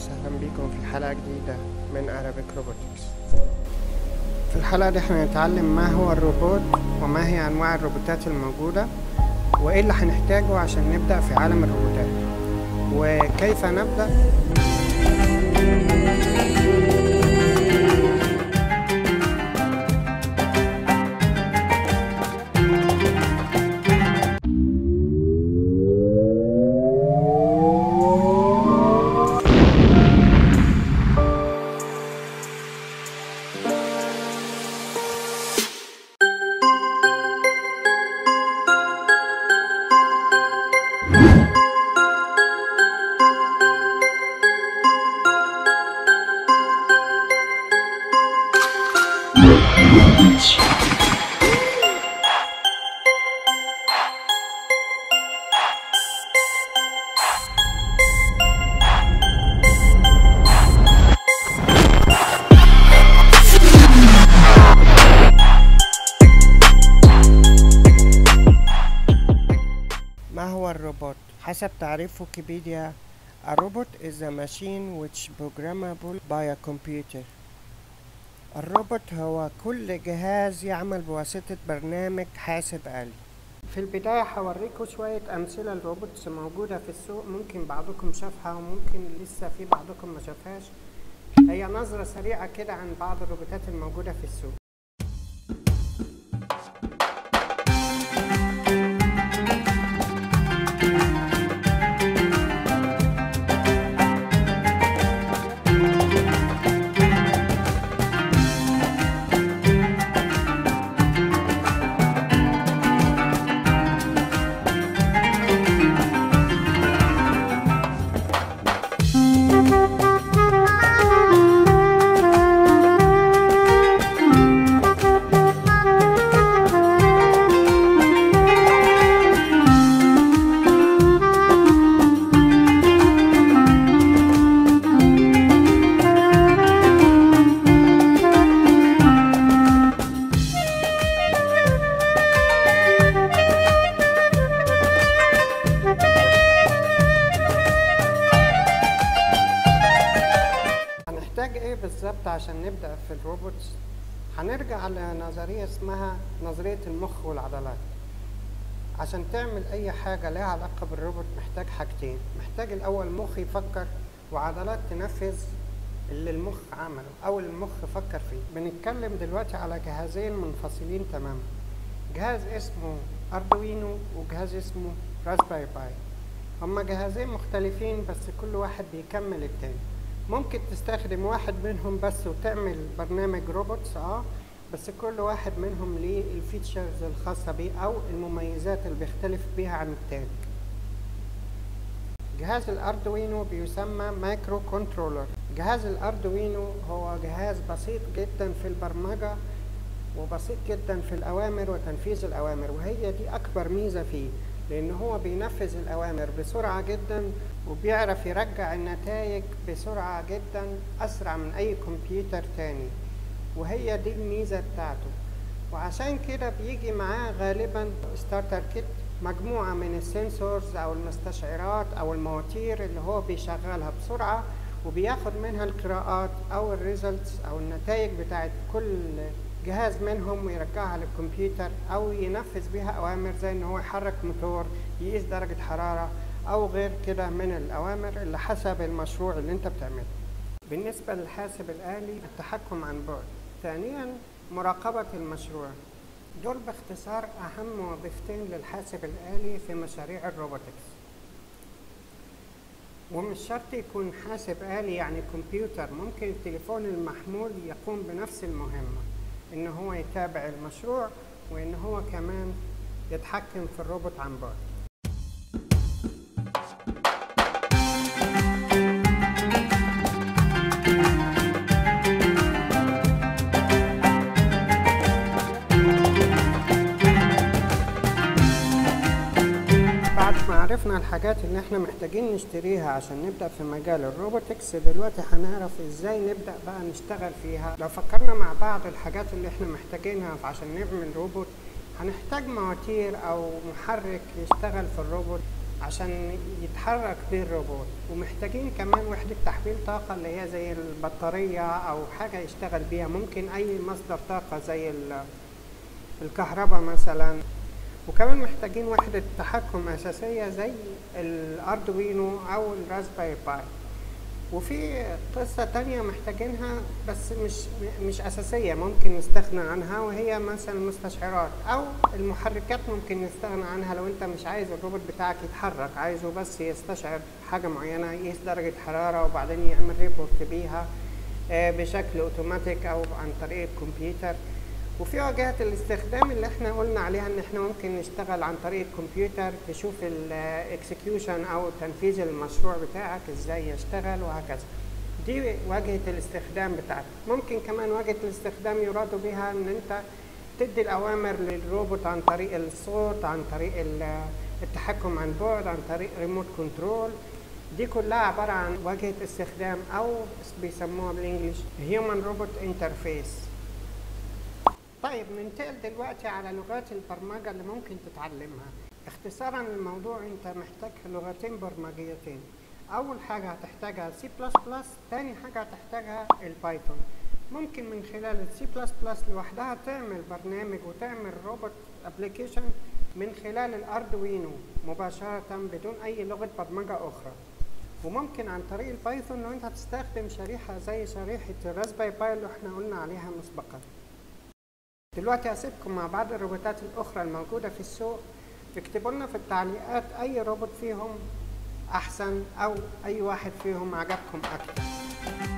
وسهلا بكم في حلقة جديدة من Arabic Robotics في الحلقة دي احنا هنتعلم ما هو الروبوت وما هي أنواع الروبوتات الموجودة وإيه اللي هنحتاجه عشان نبدأ في عالم الروبوتات وكيف نبدأ ما هو الروبوت؟ حسب تعريف ويكيبيديا A robot is a machine which programmable by a computer الروبوت هو كل جهاز يعمل بواسطة برنامج حاسب آلي في البداية هوريكم شوية أمثلة لروبوتس موجودة في السوق ممكن بعضكم شافها وممكن لسه في بعضكم ما شافهاش هي نظرة سريعة كده عن بعض الروبوتات الموجودة في السوق هنحتاج ايه بالظبط عشان نبدأ في الروبوتس هنرجع لنظرية اسمها نظرية المخ والعضلات عشان تعمل اي حاجة لها علاقة بالروبوت محتاج حاجتين محتاج الاول مخ يفكر وعضلات تنفذ اللي المخ عمله او اللي المخ فكر فيه بنتكلم دلوقتي على جهازين منفصلين تماما جهاز اسمه اردوينو وجهاز اسمه راسبيري باي هما جهازين مختلفين بس كل واحد بيكمل التاني ممكن تستخدم واحد منهم بس وتعمل برنامج روبوتس اه بس كل واحد منهم ليه الفيتشرز الخاصة بيه أو المميزات اللي بيختلف بيها عن التاني جهاز الأردوينو بيسمى مايكرو كنترولر جهاز الأردوينو هو جهاز بسيط جدا في البرمجة وبسيط جدا في الأوامر وتنفيذ الأوامر وهي دي أكبر ميزة فيه لأن هو بينفذ الأوامر بسرعة جدا وبيعرف يرجع النتائج بسرعة جدا أسرع من أي كمبيوتر تاني وهي دي الميزة بتاعته وعشان كده بيجي معاه غالبا ستارتر كيت مجموعة من السنسورز أو المستشعرات أو المواتير اللي هو بيشغلها بسرعة وبياخد منها القراءات أو الريزلتس أو النتائج بتاعت كل جهاز منهم ويرجعها للكمبيوتر أو ينفذ بيها أوامر زي إن هو يحرك موتور يقيس درجة حرارة أو غير كده من الأوامر اللي حسب المشروع اللي أنت بتعمله. بالنسبة للحاسب الآلي التحكم عن بعد. ثانيا مراقبة المشروع. دول باختصار أهم وظيفتين للحاسب الآلي في مشاريع الروبوتكس. ومش شرط يكون حاسب آلي يعني كمبيوتر ممكن التليفون المحمول يقوم بنفس المهمة إن هو يتابع المشروع وإن هو كمان يتحكم في الروبوت عن بعد. بعد ما عرفنا الحاجات اللي احنا محتاجين نشتريها عشان نبدأ في مجال الروبوتكس دلوقتي هنعرف ازاي نبدأ بقى نشتغل فيها لو فكرنا مع بعض الحاجات اللي احنا محتاجينها عشان نعمل روبوت هنحتاج مواتير او محرك يشتغل في الروبوت عشان يتحرك بيه الروبوت ومحتاجين كمان وحدة تحويل طاقة اللي هي زي البطارية أو حاجة يشتغل بيها ممكن أي مصدر طاقة زي ال- الكهرباء مثلا وكمان محتاجين وحدة تحكم أساسية زي الأردوينو أو الراسبيري باي وفي قصة تانية محتاجينها بس مش مش أساسية ممكن نستغنى عنها وهي مثلا المستشعرات أو المحركات ممكن نستغنى عنها لو أنت مش عايز الروبوت بتاعك يتحرك عايزه بس يستشعر حاجة معينة يقيس درجة حرارة وبعدين يعمل ريبورت بيها آه، بشكل اوتوماتيك أو عن طريق الكمبيوتر وفي واجهة الاستخدام اللي احنا قلنا عليها ان احنا ممكن نشتغل عن طريق الكمبيوتر تشوف الاكسكيوشن او تنفيذ المشروع بتاعك ازاي يشتغل وهكذا دي واجهة الاستخدام بتاعتك ممكن كمان واجهة الاستخدام يراد بها ان انت تدي الاوامر للروبوت عن طريق الصوت عن طريق ال- التحكم عن بعد عن طريق ريموت كنترول دي كلها عبارة عن واجهة استخدام او بيسموها بالانجلش هيومن روبوت انترفيس طيب ننتقل دلوقتي على لغات البرمجة اللي ممكن تتعلمها اختصارا للموضوع انت محتاج لغتين برمجيتين اول حاجة هتحتاجها سي بلس بلس تاني حاجة هتحتاجها البايثون ممكن من خلال السي بلس بلس لوحدها تعمل برنامج وتعمل روبوت ابلكيشن من خلال الاردوينو مباشرة بدون اي لغة برمجة اخرى وممكن عن طريق البايثون لو انت هتستخدم شريحة زي شريحة الراسباي باي اللي احنا قلنا عليها مسبقا دلوقتي هسيبكم مع بعض الروبوتات الأخرى الموجودة في السوق اكتبوا لنا في التعليقات أي روبوت فيهم أحسن أو أي واحد فيهم عجبكم أكتر